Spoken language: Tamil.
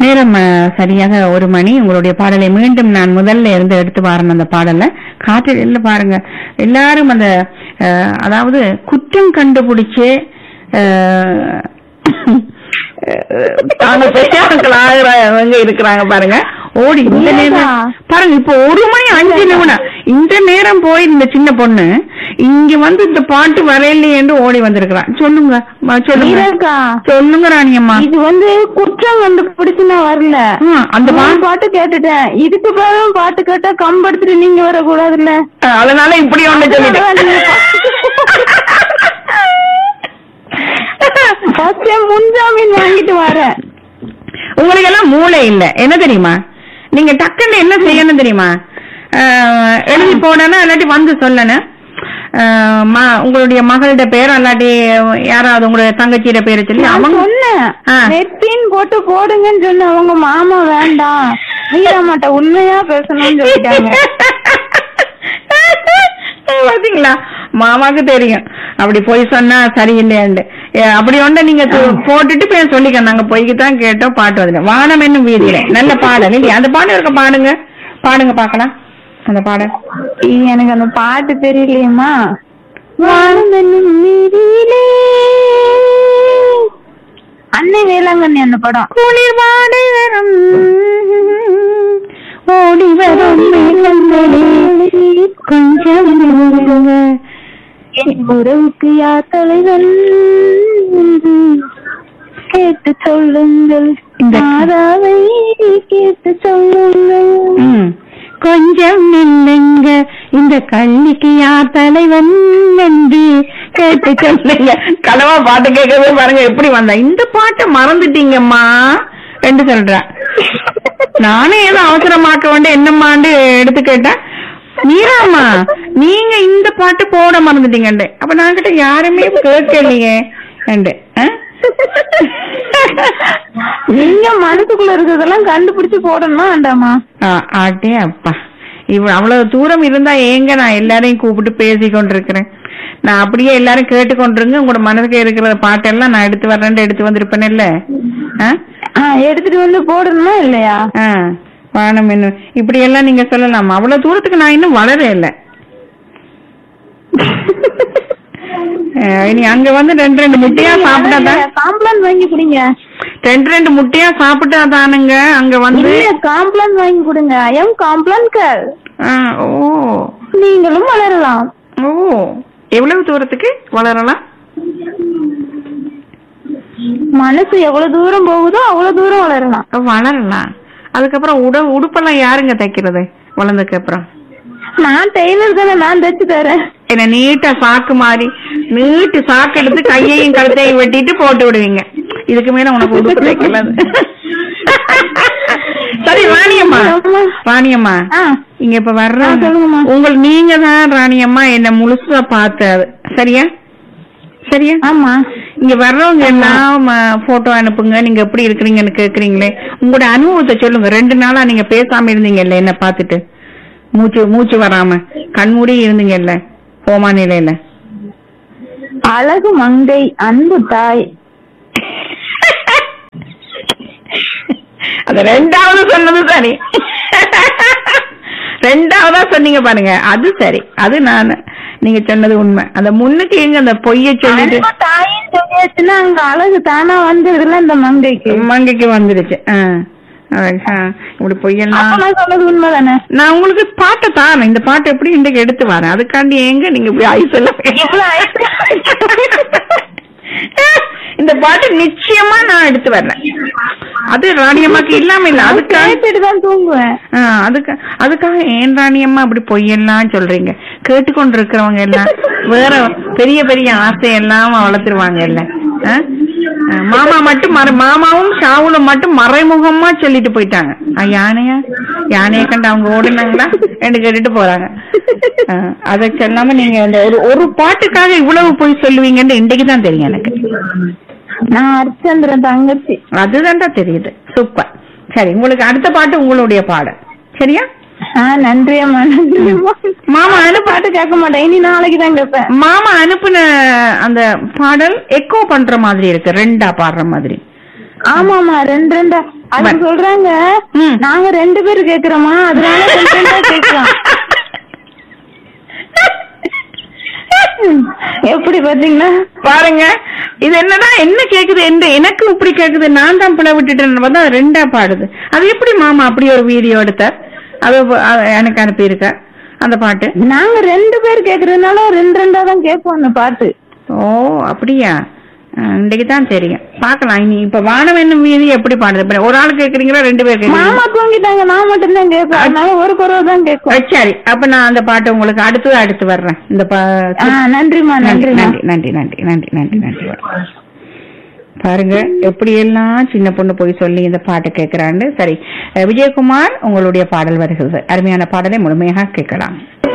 நேரம் அஹ், சரியாக ஒரு மணி உங்களுடைய பாடலை மீண்டும் நான் முதல்ல இருந்து எடுத்து பாருங்க அந்த பாடலை காற்றில் இல்ல பாருங்க எல்லாரும் அந்த அஹ், அதாவது குற்றம் கண்டுபிடிச்சு அஹ், தாங்க பெரியார்கள் ஆகிறாங்க இருக்கிறாங்க பாருங்க ஓடி இந்த நேரம் பாருங்க இப்போ ஒரு மணி அஞ்சு நிமிடம் இந்த நேரம் போய் இந்த சின்ன பொண்ணு இங்க வந்து இந்த பாட்டு வரையிலே என்று ஓடி வந்திருக்கிறான் சொல்லுங்க ம- சொல்லுங்க மீராக்கா சொல்லுங்க ராணியம்மா இது வந்து குற்றம் கண்டுபிடிச்சு நான் வரல ஆ, அந்த பா- நான் பாட்டு கேட்டுட்டேன் இதுக்கு பிறகு பாட்டு கேட்டா கம்பெடுத்துட்டு நீங்க வரக்கூடாதுல்ல அதனால இப்படி ஒண்ணு சொல்லிட்டேன் ஃபர்ஸ்ட் முன்ஜாமீன் வாங்கிட்டு வரேன் உங்களுக்கு எல்லாம் மூளை இல்ல என்ன தெரியுமா நீங்க டக்குன்னு என்ன செய்யணும் தெரியுமா அஹ், எழுதி போடணும் இல்லாட்டி வந்து சொல்லணும் அஹ், ம- உங்களுடைய மகளோட பேர் இல்லாட்டி யாராவது உங்களுடைய தங்கச்சியோட பேரை சொல்லி நான் அவங்க சொன்னேன் ஆ. நெத்தின் போட்டு போடுங்கன்னு சொன்ன அவங்க மாமா வேண்டாம் மீராமாட்ட உண்மையா பேசணும்னு சொல்லிட்டாங்க பாத்தீங்களா மாமாக்கு தெரியும் அப்படி போய் சொன்னா சரியில்லையாண்டு ஏ, அப்படி ஒண்ணு நீங்க து- போட்டுட்டு போய் சொல்லிக்க நாங்க பொய்க்கு தான் கேட்டோம் பாட்டு வந்து வானம் என்னும் வீதியில நல்ல பாடல் இல்லையா அந்த பாடம் இருக்க பாடுங்க பாடுங்க பாக்கலாம் அந்த பாடல் ஐய, எனக்கு அந்த பாட்டு தெரியலையேம்மா வானம் என்னும் வீதியிலே. அன்னை வேளாங்கண்ணி அந்த படம் குளிர் வாடை வரும் ஓடி வரும் மேகங்களே, கொஞ்சம் நில்லுங்க. என் உறவுக்கு யார் தலைவன் என்று கேட்டு சொல்லுங்கள் இந்த- மாதாவை கேட்டு சொல்லுங்கள் ம். கொஞ்சம் நில்லுங்க இந்த கல்லிக்கு யார் தலைவன் என்று கேட்டு சொல்லுங்க கலவா பாட்டு கேட்கவே பாருங்க எப்படி வந்தா இந்த பாட்டை மறந்துட்டீங்கம்மா என்று சொல்ற நானே ஏதோ அவசரமாக்க வேண்டிய என்னம்மாண்டு எடுத்து கேட்டேன் மீராமா நீங்க இந்த பாட்டு போட மறந்துட்டீங்கண்டு அப்ப நான் கிட்ட யாருமே கேட்கலையே என்று ஆ? நீங்க மனசுக்குள்ள இருக்கிறதெல்லாம் கண்டுபிடிச்சு போடணுமா வேண்டாமா ஆ, ஆட்டே அப்பா இவ அவ்வளவு தூரம் இருந்தா ஏங்க நான் எல்லாரையும் கூப்பிட்டு பேசி கொண்டிருக்கிறேன் நான் அப்படியே எல்லாரும் கேட்டு கொண்டிருங்க உங்களோட மனசுக்கு இருக்கிற பாட்டெல்லாம் நான் எடுத்து வர்றேன் எடுத்து வந்திருப்பேன் இல்ல ஆ, எடுத்துட்டு வந்து போடணுமா இல்லையா வானம் என்ன இப்படி எல்லாம் நீங்க சொல்லலாமா அவ்வளவு தூரத்துக்கு நான் இன்னும் வளர இல்ல அஹ், இனி அங்க வந்து ரெண்டு ரெண்டு முட்டையா சாப்பிட்டா தான் காம்ப்ளான் வாங்கி குடிங்க ரெண்டு ரெண்டு முட்டையா சாப்பிட்டா தானுங்க அங்க வந்து இல்ல காம்ப்ளான் வாங்கி கொடுங்க ஐயம் காம்ப்ளான் கேர் ஆ, ஓ நீங்களும் வளரலாம் ஓ எவ்வளவு தூரத்துக்கு வளரலாம் மனசு எவ்வளவு தூரம் போகுதோ அவ்வளவு தூரம் வளரலாம் வளரலாம் அதுக்கப்புறம் உட உடுப்பெல்லாம் யாருங்க தைக்கிறது வளர்ந்ததுக்கு அப்புறம் நான் டெய்லர் தானே நான் தைச்சு தரேன் என்ன நீட்டா சாக்கு மாதிரி நீட்டு சாக்கு எடுத்து கையையும் கழுத்தையும் வெட்டிட்டு போட்டு விடுவீங்க இதுக்கு மேல உனக்கு உடுப்பு தைக்கலாது சரி ராணியம்மா ராணியம்மா ஆ இங்க இப்ப வர்ற ஆ, சொல்லுங்கம்மா. உங்கள் நீங்க தான் ராணியம்மா என்ன முழுசா பார்த்தது சரியா சரியா ஆமா இங்க வர்றவங்க எல்லாம் போட்டோ அனுப்புங்க நீங்க எப்படி இருக்கிறீங்கன்னு கேக்குறீங்களே உங்களோட அனுபவத்தை சொல்லுங்க ரெண்டு நாளா நீங்க பேசாம இருந்தீங்கல்ல என்ன பார்த்துட்டு மூச்சு மூச்சு வராம கண்மூடி இருந்தீங்கல்ல கோமா நிலையில அழகு மங்கை அன்பு தாய் அது ரெண்டாவது சொன்னது சரி ரெண்டாவதா சொன்னீங்க பாருங்க அது சரி அது நான் நீங்க சொன்னது உண்மை அந்த முன்னுக்கு எங்க அந்த பொய்ய சொல்லிட்டு அன்பு தாயின்னு சொல்லியாச்சுன்னா அங்க அழகு தானா வந்துருதுல இந்த மங்கைக்கு மங்கைக்கு வந்துருச்சு ஆ. ஆ, இப்படி பொய்யெல்லாம் அப்ப நான் சொன்னது உண்மைதானே நான் உங்களுக்கு பாட்டை தான் இந்த பாட்டை எப்படி இன்றைக்கு எடுத்து வரேன் அதுக்காண்டி எங்க நீங்க இப்படி ஐஸ் எல்லாம் இவ்வளவு ஐஸ் இந்த பாட்டு நிச்சயமா நான் எடுத்து வரேன் அது ராணியம்மாக்கு இல்லாம இல்ல அதுக்காக கேட்டுட்டு தான் தூங்குவேன் ஆ, அதுக்கு அதுக்காக ஏன் ராணியம்மா அப்படி பொய்யெல்லாம் சொல்றீங்க கேட்டுக்கொண்டு இருக்கிறவங்க எல்லாம் வேற பெரிய பெரிய ஆசையெல்லாம் வளர்த்துருவாங்க இல்ல ஆ? ஆ, மாமா மட்டும் மறை மாமாவும் ஷாவுலும் மட்டும் மறைமுகமா சொல்லிட்டு போயிட்டாங்க ஆ, யானையா யானையை கண்டு அவங்க ஓடுனாங்களா என்று கேட்டுட்டு போறாங்க ஆ, அதை சொல்லாம நீங்க இந்த ஒரு ஒரு பாட்டுக்காக இவ்வளவு போய் சொல்லுவீங்கன்னு இன்றைக்கு தான் தெரியும் எனக்கு நான் ஹரிச்சந்திரன் தங்கச்சி அதுதான்டா தெரியுது சூப்பர் சரி உங்களுக்கு அடுத்த பாட்டு உங்களுடைய பாடல் சரியா ஆ நன்றி அம்மா நன்றி அம்மா மாமா அனுப்பு பாட்டு கேட்க மாட்டேன் இனி நாளைக்கு தான் கேட்பேன் மாமா அனுப்புன அந்த பாடல் எக்கோ பண்ற மாதிரி இருக்கு ரெண்டா பாடுற மாதிரி ஆமாமா ரெண்டு ரெண்டா அதுக்கு சொல்றாங்க ம். நாங்க ரெண்டு பேரும் கேக்குறோமா அதனால கொஞ்சம் தான் கேக்குறோம் எப்படி பாத்தீங்கன்னா பாருங்க இது என்னடா என்ன கேக்குது என்ன எனக்கு இப்படி கேக்குது நான் தான் பிள்ளை விட்டுட்டேன்னு பார்த்தா அது ரெண்டா பாடுது அது எப்படி மாமா அப்படி ஒரு வீடியோ எடுத்தார் அது அது எனக்கு அனுப்பியிருக்க அந்த பாட்டு நாங்க ரெண்டு பேர் கேக்குறதுனால ரெண்டு ரெண்டா தான் கேட்போம் அந்த பாட்டு ஓ அப்படியா அஹ், இன்னைக்கு தான் தெரியும் பார்க்கலாம் இனி இப்ப வானம் என்னும் வீதி எப்படி பாடுது இப்ப ஒரு ஆள் கேக்குறீங்களா ரெண்டு பேர் கேக்குறீங்களா மாமா தூங்கிட்டாங்க நான் மட்டும் தான் கேட்பேன் அதனால ஒரு குறவு தான் கேட்கும் அஹ், சரி அப்ப நான் அந்த பாட்டு உங்களுக்கு அடுத்து அடுத்து வர்றேன் இந்த பா- ஆ நன்றிமா நன்றி நன்றிமா நன்றி நன்றி நன்றி நன்றி நன்றி நன்றி பாருங்க எப்படி எல்லாம் சின்ன பொண்ணு போய் சொல்லி இந்த பாட்டை கேட்கிறான்னு சரி அஹ், விஜயகுமார் உங்களுடைய பாடல் வருகிறது அருமையான பாடலை முழுமையாக கேட்கலாம்